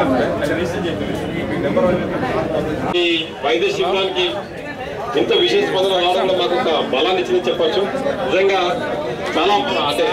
ఈ వైద్య శిబిరానికి ఇంత విశేష స్పందన రావడం మాకు ఒక బలాన్ని ఇచ్చిందని చెప్పొచ్చు నిజంగా చాలా అంటే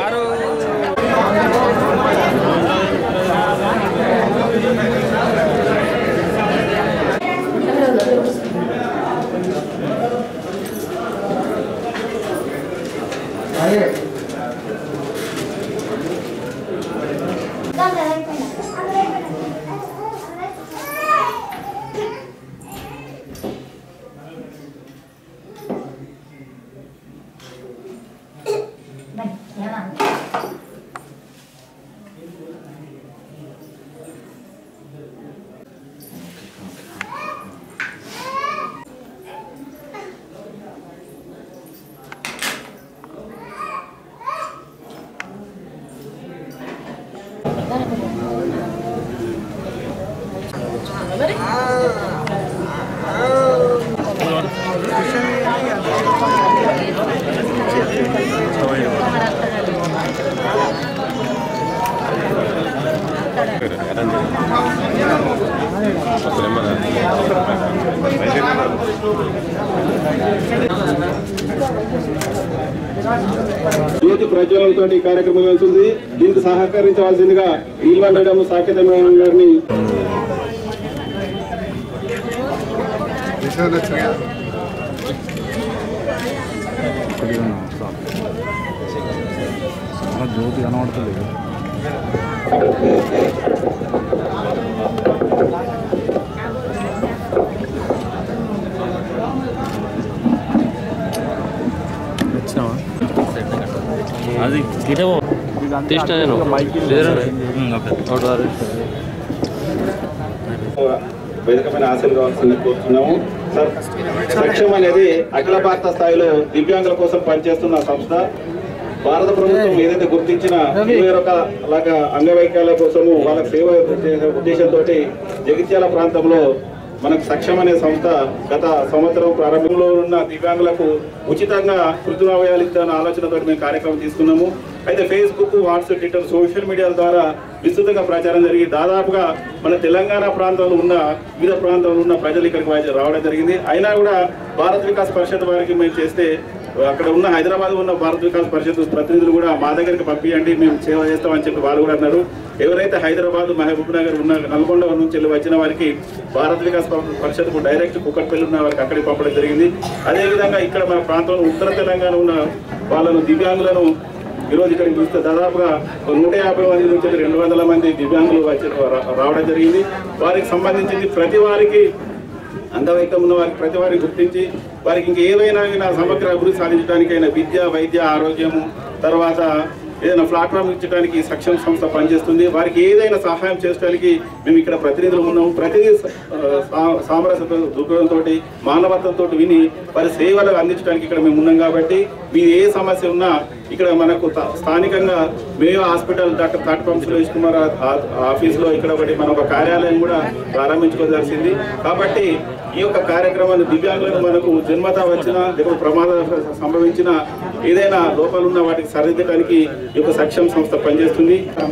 జ్యోతి ప్రజ్వలంతో ఈ కార్యక్రమం వెళ్తుంది దీనికి సహకరించవలసిందిగా నీల్వన్ మేడం సాకేత మేడం గారిని జ్యోతి కనబడుతుంది వచ్చినావా అది తీటవో తీసిన నేను వేదికమైన ఆశలు కావాల్సింది కోరుతున్నాము సార్ సక్షం అనేది అఖిల భారత స్థాయిలో దివ్యాంగుల కోసం పనిచేస్తున్న సంస్థ భారత ప్రభుత్వం ఏదైతే గుర్తించిన ఇరవై రకాల అంగవైకల్యాల కోసము వాళ్ళ సేవ ఉద్దేశంతో జగిత్యాల ప్రాంతంలో మనకు సక్షం అనే సంస్థ గత సంవత్సరం ప్రారంభంలో ఉన్న దివ్యాంగులకు ఉచితంగా కృత్రిమావయాలు ఇద్దాన ఆలోచనతో మేము కార్యక్రమం తీసుకున్నాము అయితే ఫేస్బుక్ వాట్సాప్ ట్విట్టర్ సోషల్ మీడియాల ద్వారా విస్తృతంగా ప్రచారం జరిగి దాదాపుగా మన తెలంగాణ ప్రాంతంలో ఉన్న వివిధ ప్రాంతంలో ఉన్న ప్రజలు ఇక్కడికి వచ్చి రావడం జరిగింది అయినా కూడా భారత్ వికాస్ పరిషత్ వారికి మేము చేస్తే అక్కడ ఉన్న హైదరాబాద్ ఉన్న భారత వికాస్ పరిషత్ ప్రతినిధులు కూడా మా దగ్గరికి పంపించండి మేము సేవ చేస్తామని చెప్పి వాళ్ళు కూడా అన్నారు ఎవరైతే హైదరాబాద్ మహబూబ్ నగర్ ఉన్న నల్గొండ నుంచి వెళ్ళి వచ్చిన వారికి భారత వికాస్ పరిషత్కు డైరెక్ట్ కుక్కట్పల్లి ఉన్న వారికి అక్కడికి పంపడం జరిగింది అదేవిధంగా ఇక్కడ మన ప్రాంతంలో ఉత్తర తెలంగాణ ఉన్న వాళ్ళను దివ్యాంగులను ఈరోజు ఇక్కడికి చూస్తే దాదాపుగా ఒక నూట యాభై మంది నుంచి రెండు వందల మంది దివ్యాంగులు వచ్చి రా- రావడం జరిగింది వారికి సంబంధించింది ప్రతి వారికి అంగవైకల్యం ఉన్న వారికి ప్రతి వారిని గుర్తించి వారికి ఇంక ఏవైనా అయినా సమగ్ర అభివృద్ధి సాధించడానికైనా విద్య వైద్య ఆరోగ్యము తర్వాత ఏదైనా ప్లాట్ఫామ్ ఇచ్చడానికి సక్షమ సంస్థ పనిచేస్తుంది వారికి ఏదైనా సహాయం చేయడానికి మేము ఇక్కడ ప్రతినిధులు ఉన్నాము ప్రతిదీ సామరస్య దృక్పథంతో మానవత్వంతో విని వారి సేవలు అందించడానికి ఇక్కడ మేము ఉన్నాం కాబట్టి మీ ఏ సమస్య ఉన్నా ఇక్కడ మనకు త- స్థానికంగా Mayo hospital doctor Tatipampa Suresh Kumar ఆ- ఆ- ఆఫీస్లో ఇక్కడ ఒకటి మన ఒక కార్యాలయం కూడా ప్రారంభించుకోవాల్సింది కాబట్టి ఈ యొక్క కార్యక్రమాన్ని దివ్యాంగులను మనకు జన్మత వచ్చిన లేకపోతే ప్రమాదం సంభవించిన ఏదైనా లోపాలు ఉన్న వాటికి సరిదిద్దడానికి ఈ యొక్క సక్షమ సంస్థ పనిచేస్తుంది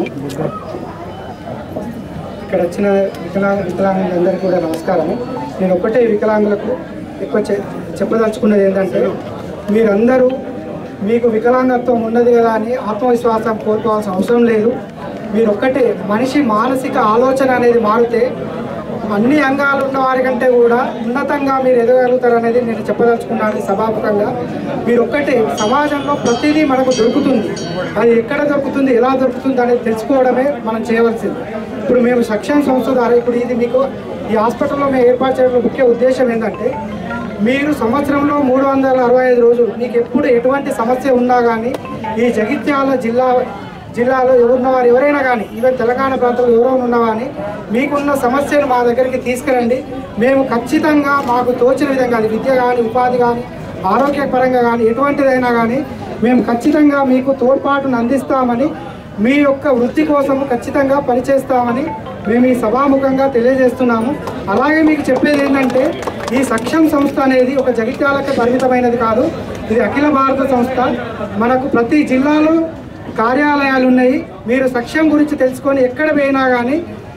ఇక్కడ వచ్చిన వికలాంగ వికలాంగులందరికీ కూడా నమస్కారము నేను ఒక్కటే వికలాంగులకు ఎక్కువ చె- చెప్పదలుచుకున్నది ఏంటంటే మీరందరూ మీకు వికలాంగత్వం ఉన్నది కదా అని ఆత్మవిశ్వాసం కోరుకోవాల్సిన అవసరం లేదు మీరు ఒక్కటే మనిషి మానసిక ఆలోచన అనేది మారితే అన్ని అంగాలు ఉన్న వారి కంటే కూడా ఉన్నతంగా మీరు ఎదగలుగుతారు అనేది నేను చెప్పదలుచుకున్నాను సభాముఖంగా మీరు ఒక్కటే సమాజంలో ప్రతిదీ మనకు దొరుకుతుంది అది ఎక్కడ దొరుకుతుంది ఎలా దొరుకుతుంది అనేది తెలుసుకోవడమే మనం చేయవలసింది ఇప్పుడు మేము సక్షమ సంస్థ ద్వారా ఇప్పుడు ఇది మీకు ఈ హాస్పిటల్లో మేము ఏర్పాటు చేయడం ముఖ్య ఉద్దేశం ఏంటంటే మీరు సంవత్సరంలో మూడు వందల అరవై ఐదు రోజులు మీకు ఎప్పుడు ఎటువంటి సమస్య ఉన్నా కానీ ఈ జగిత్యాల జిల్లా జిల్లాలో ఎవరున్న వారు ఎవరైనా కానీ ఈవెన్ తెలంగాణ ప్రాంతంలో ఎవరైనా ఉన్నా కానీ మీకున్న సమస్యను మా దగ్గరికి తీసుకురండి మేము ఖచ్చితంగా మాకు తోచిన విధంగా అది విద్య కానీ ఉపాధి కానీ ఆరోగ్యపరంగా కానీ ఎటువంటిదైనా కానీ మేము ఖచ్చితంగా మీకు తోడ్పాటును అందిస్తామని మీ యొక్క వృత్తి కోసము ఖచ్చితంగా పనిచేస్తామని మేము ఈ సభాముఖంగా తెలియజేస్తున్నాము అలాగే మీకు చెప్పేది ఏంటంటే ఈ సక్షం సంస్థ అనేది ఒక జగిత్యాలకే పరిమితమైనది కాదు ఇది అఖిల భారత సంస్థ మనకు ప్రతి జిల్లాలో కార్యాలయాలు ఉన్నాయి మీరు సక్షం గురించి తెలుసుకొని ఎక్కడ పోయినా కానీ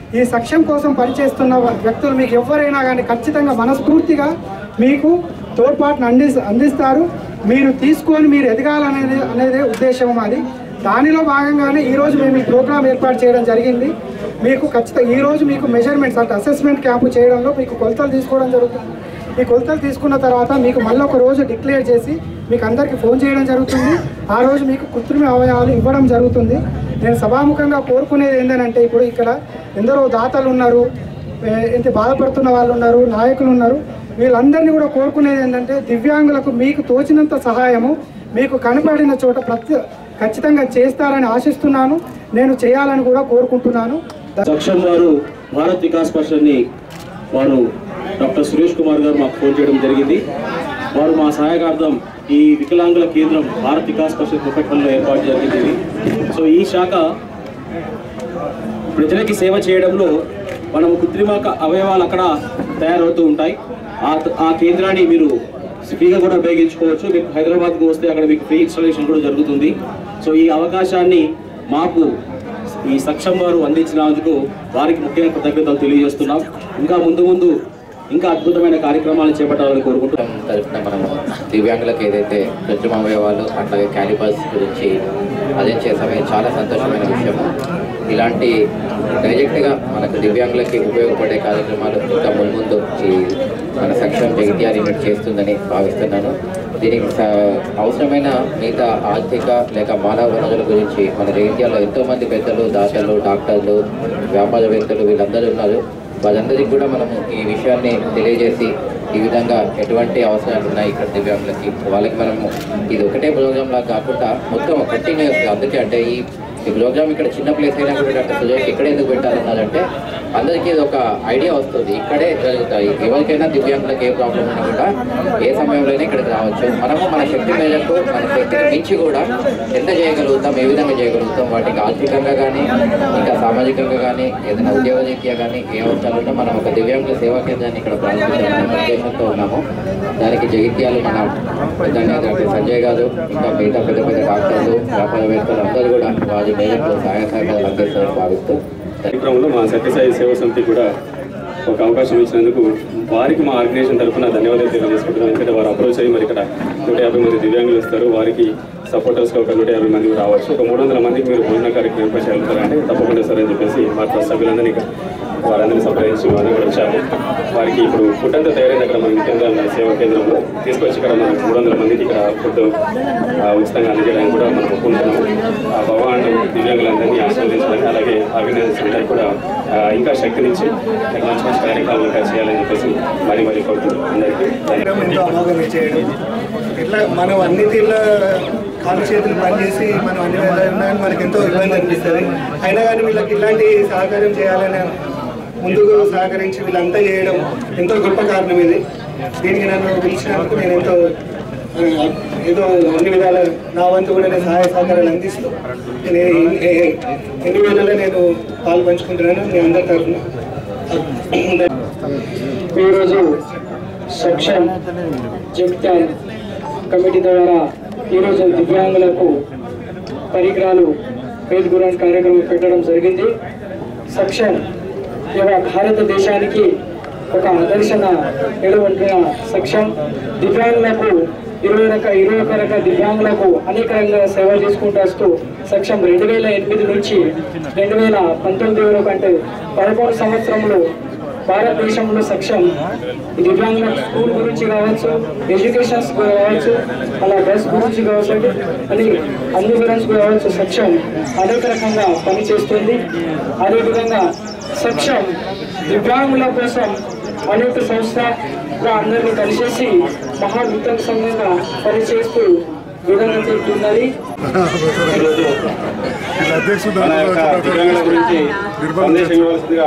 ఈ సఖ్యం కోసం పనిచేస్తున్న వ్యక్తులు మీకు ఎవరైనా కానీ ఖచ్చితంగా మనస్ఫూర్తిగా మీకు తోడ్పాటును అంది అందిస్తారు మీరు తీసుకొని మీరు ఎదగాలనేది అనేది ఉద్దేశం మాది దానిలో భాగంగానే ఈరోజు మేము ఈ ప్రోగ్రాం ఏర్పాటు చేయడం జరిగింది మీకు ఖచ్చితంగా ఈరోజు మీకు మెజర్మెంట్స్ అంటే అసెస్మెంట్ క్యాంపు చేయడంలో మీకు కొలతలు తీసుకోవడం జరుగుతుంది ఈ కొలతలు తీసుకున్న తర్వాత మీకు మళ్ళీ ఒక రోజు డిక్లేర్ చేసి మీకు అందరికీ ఫోన్ చేయడం జరుగుతుంది ఆ రోజు మీకు కృత్రిమ అవయవాలు ఇవ్వడం జరుగుతుంది నేను సభాముఖంగా కోరుకునేది ఏంటంటే ఇప్పుడు ఇక్కడ ఎందరో దాతలు ఉన్నారు ఏ- ఎంత బాధపడుతున్న వాళ్ళు ఉన్నారు నాయకులు ఉన్నారు వీళ్ళందరినీ కూడా కోరుకునేది ఏంటంటే దివ్యాంగులకు మీకు తోచినంత సహాయము మీకు కనపడిన చోట ప్రతి ఖచ్చితంగా చేస్తారని ఆశిస్తున్నాను నేను చేయాలని కూడా కోరుకుంటున్నాను సక్షం వారు భారత్ వికాస్ పరిషత్ని వారు డాక్టర్ సురేష్ కుమార్ గారు మాకు ఫోన్ చేయడం జరిగింది వారు మా సహాయకార్థం ఈ వికలాంగుల కేంద్రం భారత్ వికాస్ పరిషత్ ముప్పటిలో ఏర్పాటు జరిగింది ఇది. సో ఈ శాఖ ప్రజలకి సేవ చేయడంలో మనం కృత్రిమ అవయవాలు అక్కడ తయారవుతూ ఉంటాయి ఆ ఆ కేంద్రాన్ని మీరు ఫ్రీగా కూడా ఉపయోగించుకోవచ్చు మీకు హైదరాబాద్కి వస్తే అక్కడ మీకు ఫ్రీ ఇన్స్టాలేషన్ కూడా జరుగుతుంది సో ఈ అవకాశాన్ని మాకు ఈ సక్షం వారు అందించినందుకు వారికి ముఖ్యంగా కృతజ్ఞతలు తెలియజేస్తున్నాం ఇంకా ముందు ముందు ఇంకా అద్భుతమైన కార్యక్రమాలు చేపట్టాలని కోరుకుంటున్నాం తరఫున మనము దివ్యాంగులకు ఏదైతే కృత్రిమ అవయవాలు అట్లాగే క్యాలిబర్స్ గురించి అదే చేసాము ఇది చాలా సంతోషమైన విషయము ఇలాంటి డైరెక్ట్గా మనకు దివ్యాంగులకి ఉపయోగపడే కార్యక్రమాలు ఇంకా మున్ముందు ఈ మన సక్షం జగిత్యాల యూనిట్ చేస్తుందని భావిస్తున్నాను దీనికి స- అవసరమైన మిగతా ఆర్థిక లేక మానవ వనరుల గురించి మన జగిత్యాలలో ఎంతోమంది పెద్దలు దాతలు డాక్టర్లు వ్యాపారవేత్తలు వీళ్ళందరూ ఉన్నారు వాళ్ళందరికీ కూడా మనము ఈ విషయాన్ని తెలియజేసి ఈ విధంగా ఎటువంటి అవసరాలు ఉన్నాయి ఇక్కడ దివ్యాంగులకి వాళ్ళకి మనము ఇది ఒకటే ప్రోగ్రామ్ లాగా కాకుండా మొత్తం కంటిన్యూస్గా అందుకే అంటే ఈ ఈ ప్రోగ్రామ్ ఇక్కడ చిన్న ప్లేస్ అయినా కూడా డాక్టర్ సురేష్ ఇక్కడే ఎందుకు పెట్టాలన్నారంటే అందరికీ ఇది ఒక ఐడియా వస్తుంది ఇక్కడే జరుగుతాయి ఎవరికైనా దివ్యాంగులకు ఏ ప్రాబ్లం ఉన్నా కూడా ఏ సమయంలో ఇక్కడికి రావచ్చు మనము మన శక్తి మేరకు మన శక్తికి మించి కూడా ఎంత చేయగలుగుతాం ఏ విధంగా చేయగలుగుతాం వాటికి ఆర్థికంగా కానీ ఇంకా సామాజికంగా కానీ ఏదైనా ఉద్యోగ రీత్యా కానీ ఏ అవసరాలు ఉన్నా మనం ఒక దివ్యాంగుల సేవా కేంద్రాన్ని ఇక్కడ ప్రారంభించాలనే ఉద్దేశంతో ఉన్నాము దానికి జగిత్యాలు మన పెద్దన్న డాక్టర్ సంజయ్ గారు ఇంకా మిగతా పెద్ద పెద్ద డాక్టర్లు వ్యాపారవేత్తలు అందరూ కూడా వారి మేరకు సహాయ సహకారాలు అందిస్తారని భావిస్తూ కార్యక్రమంలో మా సత్యసాయి సేవా సమితి కూడా ఒక అవకాశం ఇచ్చినందుకు వారికి మా ఆర్గనైజేషన్ తరఫున ధన్యవాదాలు తెలియజేసుకుంటున్నాం ఎందుకంటే వారు అప్రోచ్ అయ్యి మరి ఇక్కడ నూట యాభై మంది దివ్యాంగులు వస్తారు వారికి సపోర్టర్స్గా ఒక నూట యాభై మంది రావచ్చు ఒక మూడు వందల మందికి మీరు భోజన కార్యక్రమం ఏర్పాటు చేయాలంటే తప్పకుండా సార్ అని చెప్పేసి మా ట్రస్ట్ సభ్యులందరినీ ఇక్కడ వారందరినీ సంప్రదించి వారిని కూడా వచ్చాము వారికి ఇప్పుడు ఫుడ్ అంతా తయారైంది అక్కడ మన కేంద్రాల సేవా కేంద్రంలో తీసుకొచ్చి ఇక్కడ మన మూడు వందల మందికి ఇక్కడ ఫుడ్ ఆ, ఉచితంగా అందజేయడానికి కూడా మనం ఒప్పుకుంటున్నాము ఆ భగవాన్ దివ్యాంగులందరినీ ఆశీర్వదించడానికి అలాగే అభినందించడానికి కూడా ఆ, ఇంకా శక్తినిచ్చి ఇంకా మంచి మంచి కార్యక్రమాలు ఇంకా చేయాలని చెప్పేసి మరీ మరీ కోరుతున్నాం అందరికీ ధన్యవాదాలు. ఎంతో అమోఘం చేయడం ఇట్లా మనం అన్ని తీర్ల కాలు చేతులు పనిచేసి మనం అన్ని వెళ్ళాలని మనకి ఎంతో ఇబ్బంది అనిపిస్తుంది అయినా కానీ వీళ్ళకి ఇలాంటి సహకారం చేయాలని ముందుకు సహకరించి వీళ్ళంతా చేయడం ఎంతో గొప్ప కారణం ఇది దీనికి నన్ను పిలిచినందుకు నేను ఎంతో ఆ, ఏదో అన్ని విధాల నా వంతు కూడా నేను సహాయ సహకారాలు అందిస్తూ నేను ఏ- ఏ- ఎన్ని వేళలో నేను పాలు పంచుకుంటున్నాను మీ అందరి తరఫున ఈరోజు సెక్షన్ జగిత్యాల్ కమిటీ ద్వారా ఈరోజు దివ్యాంగులకు పరికరాలు పేదగురాన్ కార్యక్రమం పెట్టడం జరిగింది సెక్షన్ ఇవాళ భారతదేశానికి ఒక ఆదర్శన నిలవంటిన సెక్షన్ దివ్యాంగులకు ఇరవై రక ఇరవై ఒక రక దివ్యాంగులకు అనేక రంగాల సేవ చేసుకుంటూ వస్తూ సెక్షన్ రెండు వేల ఎనిమిది నుంచి రెండు వేల పంతొమ్మిది వరకు అంటే పదకొండు సంవత్సరంలో భారతదేశంలో సక్షం దివ్యాంగుల స్కూల్ గురించి కావచ్చు ఎడ్యుకేషన్స్ కావచ్చు అలా డ్రెస్ గురించి కావచ్చు అని అన్ని గురించి కావచ్చు సక్షం అనేక రకంగా పనిచేస్తుంది అదేవిధంగా సక్షం దివ్యాంగుల కోసం అనేక సంస్థ అందరినీ కలిసేసి మహా సంఘంగా పనిచేస్తూ విధంగా చెప్తున్నది ఈరోజు మన యొక్క దివ్యాంగుల గురించి సందేశం ఇవ్వాల్సిందిగా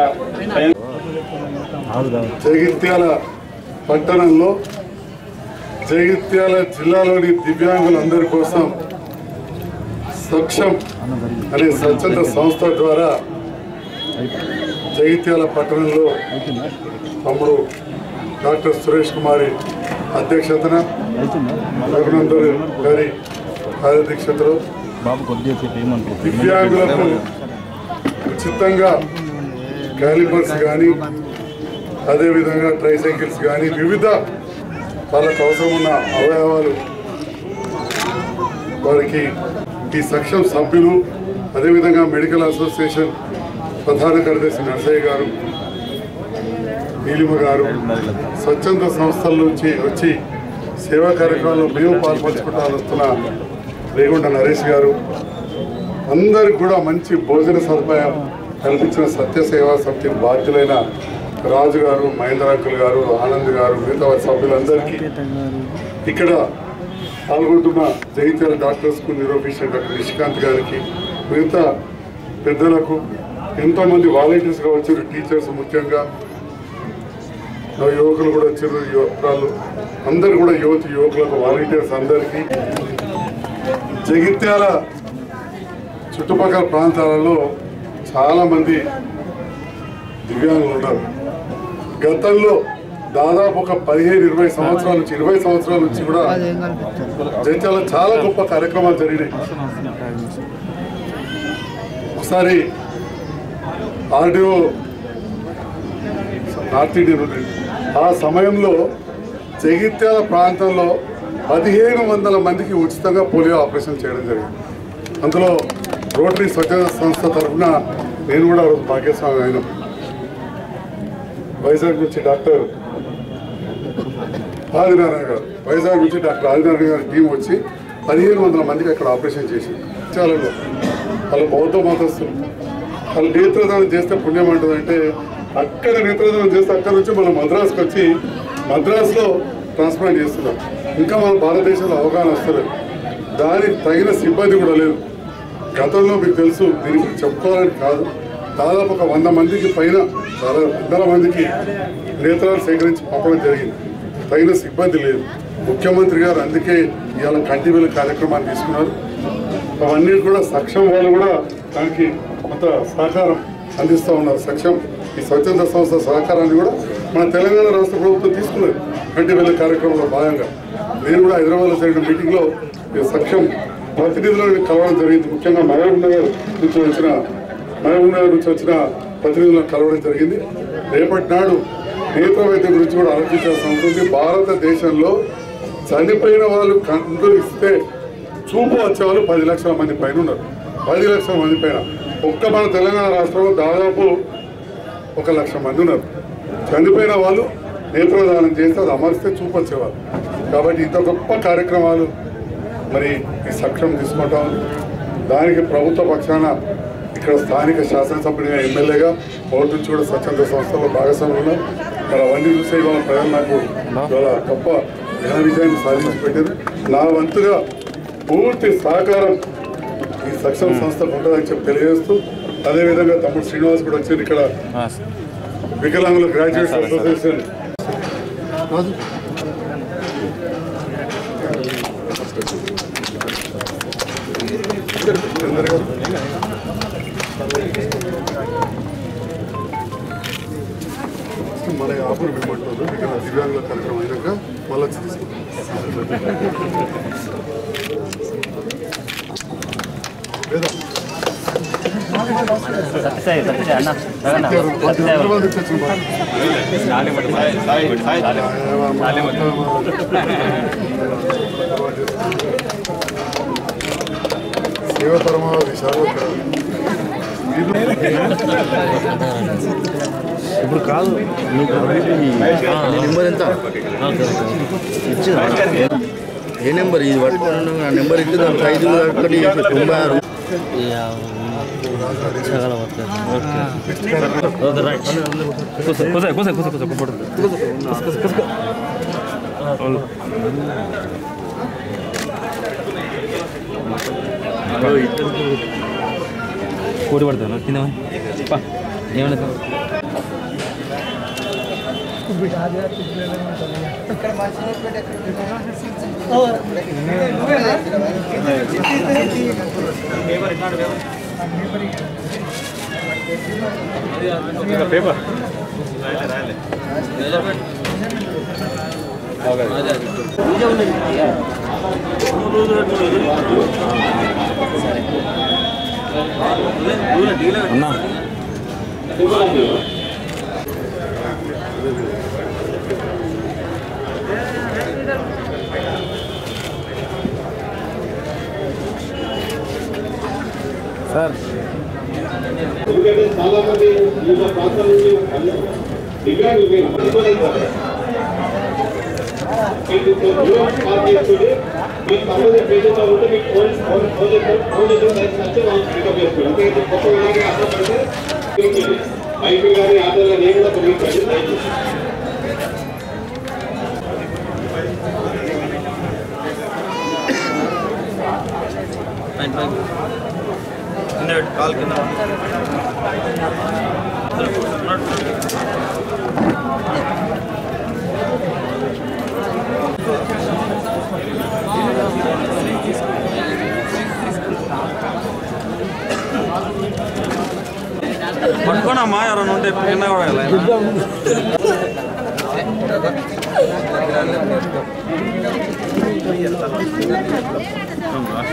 జగిత్యాల పట్టణంలో జగిత్యాల జిల్లాలోని దివ్యాంగులందరి కోసం సక్షం అనే స్వచ్ఛంద సంస్థ ద్వారా జగిత్యాల పట్టణంలో తమ్ముడు డాక్టర్ సురేష్ కుమారి అధ్యక్షతన రఘునందర్ గారి కార్యదీక్షతలో బాబు కొద్దిగా సేపు ఏమనుకో దివ్యాంగులకు ఉచితంగా క్యాలిపర్స్ కానీ అదేవిధంగా ట్రైసైకిల్స్ కానీ వివిధ వాళ్ళకు అవసరం ఉన్న అవయవాలు వారికి ఈ సక్షం సభ్యులు అదేవిధంగా మెడికల్ అసోసియేషన్ ప్రధాన కార్యదర్శి నర్సయ్య గారు నీలిమ గారు స్వచ్ఛంద సంస్థల నుంచి వచ్చి సేవా కార్యక్రమాల్లో మేము పాల్పంచుకుంటా వస్తున్న రేగుంట నరేష్ గారు అందరికి కూడా మంచి భోజన సదుపాయం కల్పించిన సత్య సేవా సమితి బాధ్యులైన రాజు గారు మహేంద్ర అంకుల్ గారు ఆనంద్ గారు మిగతా వారి సభ్యులందరికీ ఇక్కడ పాల్గొంటున్న జగిత్యాల డాక్టర్స్కు నిరూపించిన డాక్టర్ నిష్కాంత్ గారికి మిగతా పెద్దలకు ఎంతోమంది వాలంటీర్స్గా వచ్చిన టీచర్స్ ముఖ్యంగా యువకులు కూడా వచ్చారు యువకురాలు అందరు కూడా యువతి యువకులకు వాలంటీర్స్ అందరికీ జగిత్యాల చుట్టుపక్కల ప్రాంతాలలో చాలా మంది దివ్యాంగులు ఉన్నారు గతంలో దాదాపు ఒక పదిహేను ఇరవై సంవత్సరాల నుంచి ఇరవై సంవత్సరాల నుంచి కూడా జగిత్యాల చాలా గొప్ప కార్యక్రమాలు జరిగినాయి ఒకసారి ఆర్డీఓ నార్త్ ఇండియన్ ఉంది. ఆ సమయంలో జగిత్యాల ప్రాంతంలో పదిహేను వందల మందికి ఉచితంగా పోలియో ఆపరేషన్ చేయడం జరిగింది అందులో రోటరీ స్వచ్ఛంద సంస్థ తరఫున నేను కూడా ఆ రోజు భాగ్యస్వామి అయినా వైజాగ్ నుంచి డాక్టర్ ఆదినారాయణ గారు వైజాగ్ నుంచి డాక్టర్ ఆదినారాయణ గారి టీం వచ్చి పదిహేను వందల మందికి అక్కడ ఆపరేషన్ చేసి చాలా వాళ్ళ బౌద్ధ మతస్థులు వాళ్ళు నేత్రదానం చేస్తే పుణ్యం అంటుందంటే అక్కడ నేత్రదానం చేస్తే అక్కడ నుంచి మనం మద్రాసుకి వచ్చి మద్రాసులో ట్రాన్స్ప్లాంట్ చేస్తున్నాం ఇంకా మన భారతదేశంలో అవగాహన వస్తలేదు దానికి తగిన సిబ్బంది కూడా లేదు గతంలో మీకు తెలుసు దీని గురించి చెప్పుకోవాలని కాదు దాదాపు ఒక వంద మందికి పైన చాలా వందల మందికి నేత్రాలు సేకరించి పంపడం జరిగింది తగిన సిబ్బంది లేదు ముఖ్యమంత్రి గారు అందుకే ఇవాళ కంటి వెలుగు కార్యక్రమాన్ని తీసుకున్నారు అవన్నీ కూడా సక్షం వాళ్ళు కూడా దానికి కొంత సహకారం అందిస్తూ ఉన్నారు సక్షం ఈ స్వచ్ఛంద సంస్థ సహకారాన్ని కూడా మన తెలంగాణ రాష్ట్ర ప్రభుత్వం తీసుకున్నది కంటి వెలుగు కార్యక్రమంలో భాగంగా నేను కూడా హైదరాబాద్లో జరిగిన మీటింగ్లో ఈ సక్షం ప్రతినిధులను కలవడం జరిగింది ముఖ్యంగా మహబూబ్ నగర్ నుంచి వచ్చిన మహబూబ్ నగర్ నుంచి వచ్చిన ప్రతినిధులను కలవడం జరిగింది రేపటి నాడు నేత్ర వైద్యం గురించి కూడా ఆలోచించాల్సి ఉంటుంది భారతదేశంలో చనిపోయిన వాళ్ళు కండ్లు ఇస్తే చూపు వచ్చే వాళ్ళు పది లక్షల మంది పైన ఉన్నారు పది లక్షల మంది పైన ఒక్క మన తెలంగాణ రాష్ట్రంలో దాదాపు ఒక లక్ష మంది ఉన్నారు చనిపోయిన వాళ్ళు నేత్రదానం చేస్తే అది అమరిస్తే చూపు వచ్చేవాళ్ళు కాబట్టి ఇంత గొప్ప కార్యక్రమాలు మరి ఈ సక్షం తీసుకుంటాం దానికి ప్రభుత్వ పక్షాన ఇక్కడ స్థానిక శాసనసభ్యునిగా ఎమ్మెల్యేగా ఓటు నుంచి కూడా స్వచ్ఛంద సంస్థలో భాగస్వాములు ఉన్నారు మరి అవన్నీ చూసే ఇవాళ ప్రజలు నాకు ఇవాళ గొప్ప ఘన విజయాన్ని సాధించి పెట్టారు నా వంతుగా పూర్తి సహకారం ఈ సక్షమ సంస్థకు ఉంటుందని చెప్పి తెలియజేస్తూ అదేవిధంగా తమ్ముడు శ్రీనివాస్ కూడా వచ్చారు ఇక్కడ వికలాంగుల గ్రాడ్యుయేట్స్ అసోసియేషన్ మన ఆఫర్ ఇవ్వమంటున్నారు ఇక్కడ దివ్యాంగుల కార్యక్రమం అయినాక మళ్ళీ వచ్చి తీసుకుంటాం లేదా హైదరాబాద్ నుంచి వచ్చిన వాళ్ళు. సేవ పరమావధి సార్వత్రిక. ఇప్పుడు కాదు నీకు నెంబర్ ఎంత ఇచ్చిందా ఏ నెంబర్ ఇది పట్టుకొని ఉన్నాం ఆ నెంబర్ ఇచ్చి దానికి ఐదు ఒకటి తొంభై ఆరు కోడి పడతాను కింద ఏమన్నా అన్నా ఎందుకంటే చాలా మంది వివిధ ప్రాంతాల నుంచి దివ్యాంగులు మీరు అనుకోలేదు మీకు దూరం కాల్ చేసుకుని మీకు సంబంధించిన పేజీలో ఉంటే మీకు ఫోన్ ఫోన్ ఫోన్ చేస్తారు ఫోన్ చేసిన దానికి నచ్చి వాళ్ళు పికప్ చేసుకోండి అంతే కొత్త ఇలాగే ఆధారపడితే ఐపీ గారి ఆధారంగా నేను కూడా పెరిగించండి దయచేసి కాల్ కింద పట్టుకోనమ్మా ఎవరైనా ఉంటే కింద కూడా